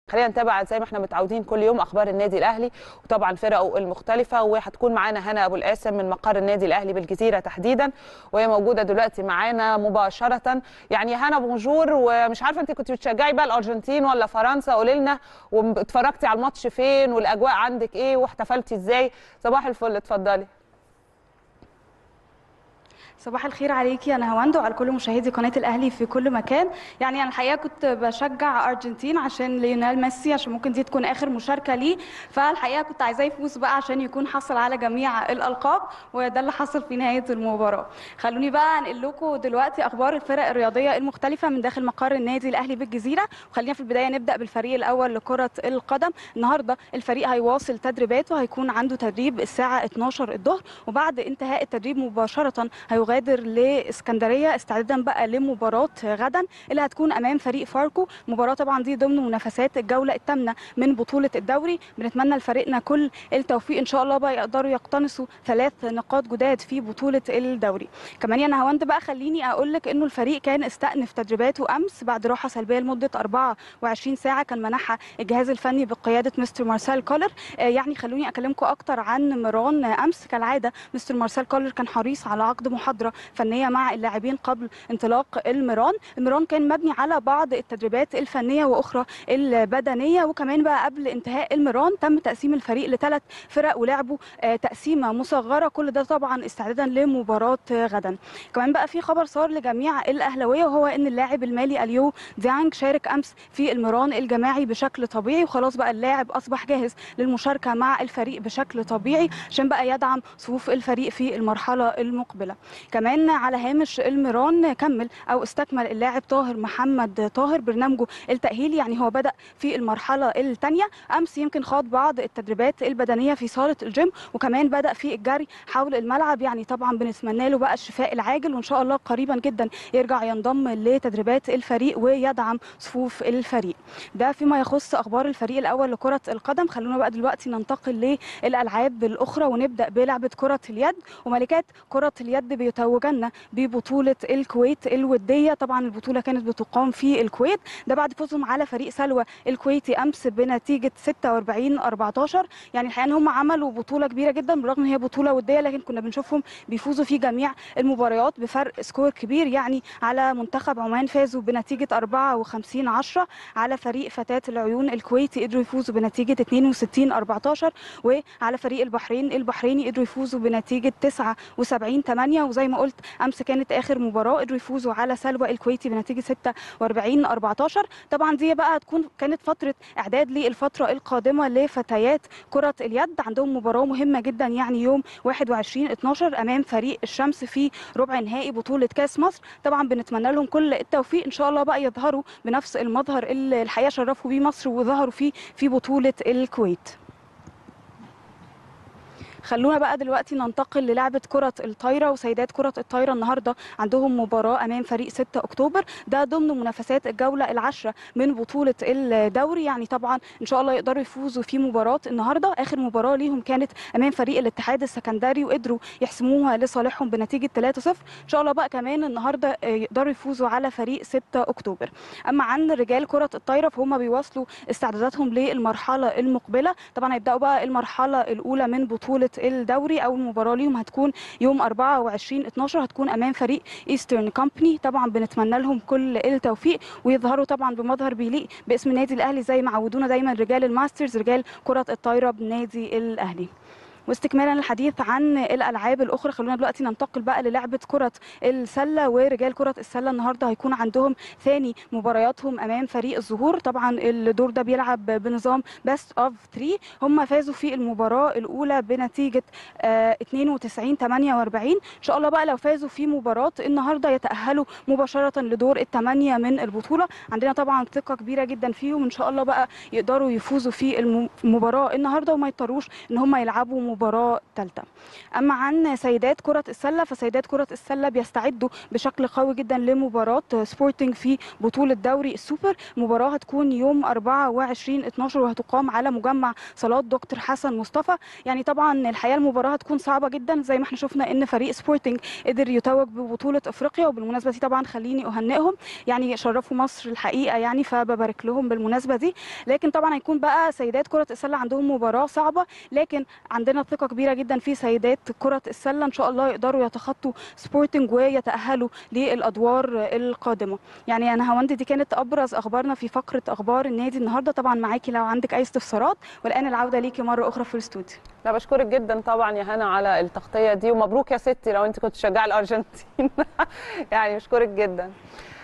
خلينا نتابع زي ما احنا متعودين كل يوم اخبار النادي الاهلي وطبعا فرقه المختلفه وهتكون معانا هنا ابو القاسم من مقر النادي الاهلي بالجزيره تحديدا وهي موجوده دلوقتي معانا مباشره يعني هنا بونجور ومش عارفه انت كنت بتشجعي بقى الارجنتين ولا فرنسا قولي لنا واتفرجتي على الماتش فين والاجواء عندك ايه واحتفلتي ازاي صباح الفل اتفضلي صباح الخير عليكي انا هوند وعلى كل مشاهدي قناه الاهلي في كل مكان يعني انا الحقيقه كنت بشجع ارجنتين عشان ليونيل ميسي عشان ممكن دي تكون اخر مشاركه ليه فالحقيقه كنت عايزاه يفوز بقى عشان يكون حصل على جميع الالقاب وده اللي حصل في نهايه المباراه خلوني بقى انقل لكم دلوقتي اخبار الفرق الرياضيه المختلفه من داخل مقر النادي الاهلي بالجزيره وخلينا في البدايه نبدا بالفريق الاول لكره القدم النهارده الفريق هيواصل تدريباته هيكون عنده تدريب الساعه 12 الظهر وبعد انتهاء التدريب مباشره هيغادر لاسكندريه استعدادا بقى لمباراه غدا اللي هتكون امام فريق فاركو مباراه طبعا دي ضمن منافسات الجوله الثامنه من بطوله الدوري بنتمنى لفريقنا كل التوفيق ان شاء الله بقى يقدروا يقتنصوا ثلاث نقاط جداد في بطوله الدوري كمان يا نهاوند بقى خليني اقول لك انه الفريق كان استأنف تدريباته امس بعد راحه سلبيه لمده 24 ساعه كان منحها الجهاز الفني بقياده مستر مارسيل كولر يعني خلوني اكلمكم اكتر عن مران امس كالعاده مستر مارسيل كولر كان حريص على عقد محاضره فنيه مع اللاعبين قبل انطلاق المران المران كان مبني على بعض التدريبات الفنيه واخرى البدنيه وكمان بقى قبل انتهاء المران تم تقسيم الفريق لثلاث فرق ولعبوا تقسيمه مصغره كل ده طبعا استعدادا لمباراه غدا كمان بقى في خبر صار لجميع الاهلاويه وهو ان اللاعب المالي اليو ديانج شارك امس في المران الجماعي بشكل طبيعي وخلاص بقى اللاعب اصبح جاهز للمشاركه مع الفريق بشكل طبيعي عشان بقى يدعم صفوف الفريق في المرحله المقبله كمان على هامش المران كمل او استكمل اللاعب طاهر محمد طاهر برنامجه التاهيلي يعني هو بدا في المرحله الثانيه امس يمكن خاض بعض التدريبات البدنيه في صاله الجيم وكمان بدا في الجري حول الملعب يعني طبعا بنتمنى له بقى الشفاء العاجل وان شاء الله قريبا جدا يرجع ينضم لتدريبات الفريق ويدعم صفوف الفريق ده فيما يخص اخبار الفريق الاول لكره القدم خلونا بقى دلوقتي ننتقل للالعاب الاخرى ونبدا بلعبه كره اليد وملكات كره اليد بيتوجن ببطوله الكويت الوديه طبعا البطوله كانت بتقام في الكويت ده بعد فوزهم على فريق سلوى الكويتي امس بنتيجه 46 14 يعني الحقيقه ان هم عملوا بطوله كبيره جدا بالرغم ان هي بطوله وديه لكن كنا بنشوفهم بيفوزوا في جميع المباريات بفرق سكور كبير يعني على منتخب عمان فازوا بنتيجه 54 10 على فريق فتاه العيون الكويتي قدروا يفوزوا بنتيجه 62 14 وعلى فريق البحرين البحريني قدروا يفوزوا بنتيجه 79 8 وزي ما قلت امس كانت اخر مباراه قدروا يفوزوا على سلوى الكويتي بنتيجه 46 14 طبعا دي بقى هتكون كانت فتره اعداد للفتره القادمه لفتيات كره اليد عندهم مباراه مهمه جدا يعني يوم 21 12 امام فريق الشمس في ربع نهائي بطوله كاس مصر طبعا بنتمنى لهم كل التوفيق ان شاء الله بقى يظهروا بنفس المظهر اللي الحقيقه شرفوا بيه مصر وظهروا فيه في بطوله الكويت خلونا بقى دلوقتي ننتقل للعبه كره الطايره وسيدات كره الطايره النهارده عندهم مباراه امام فريق 6 اكتوبر ده ضمن منافسات الجوله العاشره من بطوله الدوري يعني طبعا ان شاء الله يقدروا يفوزوا في مباراه النهارده اخر مباراه ليهم كانت امام فريق الاتحاد السكندري وقدروا يحسموها لصالحهم بنتيجه 3-0 ان شاء الله بقى كمان النهارده يقدروا يفوزوا على فريق 6 اكتوبر اما عن رجال كره الطايره فهم بيواصلوا استعداداتهم للمرحله المقبله طبعا هيبداوا بقى المرحله الاولى من بطوله الدوري اول مباراه ليهم هتكون يوم 24 12 هتكون امام فريق ايسترن كومباني طبعا بنتمنى لهم كل التوفيق ويظهروا طبعا بمظهر بيليق باسم النادي الاهلي زي ما عودونا دايما رجال الماسترز رجال كره الطايره بنادي الاهلي واستكمالا الحديث عن الالعاب الاخرى خلونا دلوقتي ننتقل بقى للعبه كره السله ورجال كره السله النهارده هيكون عندهم ثاني مبارياتهم امام فريق الظهور طبعا الدور ده بيلعب بنظام بيست اوف 3 هم فازوا في المباراه الاولى بنتيجه 92 48 ان شاء الله بقى لو فازوا في مباراه النهارده يتاهلوا مباشره لدور الثمانيه من البطوله عندنا طبعا ثقه كبيره جدا فيهم ان شاء الله بقى يقدروا يفوزوا في المباراه النهارده وما يضطروش ان هم يلعبوا مباراه ثالثه اما عن سيدات كره السله فسيدات كره السله بيستعدوا بشكل قوي جدا لمباراه سبورتنج في بطوله دوري السوبر مباراه هتكون يوم 24 12 وهتقام على مجمع صالات دكتور حسن مصطفى يعني طبعا الحقيقه المباراه هتكون صعبه جدا زي ما احنا شفنا ان فريق سبورتنج قدر يتوج ببطوله افريقيا وبالمناسبه دي طبعا خليني اهنئهم يعني شرفوا مصر الحقيقه يعني فببارك لهم بالمناسبه دي لكن طبعا هيكون بقى سيدات كره السله عندهم مباراه صعبه لكن عندنا ثقه كبيره جدا في سيدات كره السله ان شاء الله يقدروا يتخطوا سبورتنج ويتاهلوا للادوار القادمه يعني انا هوند دي كانت ابرز اخبارنا في فقره اخبار النادي النهارده طبعا معاكي لو عندك اي استفسارات والان العوده ليكي مره اخرى في الاستوديو لا بشكرك جدا طبعا يا هنا على التغطيه دي ومبروك يا ستي لو انت كنت تشجعي الارجنتين يعني بشكرك جدا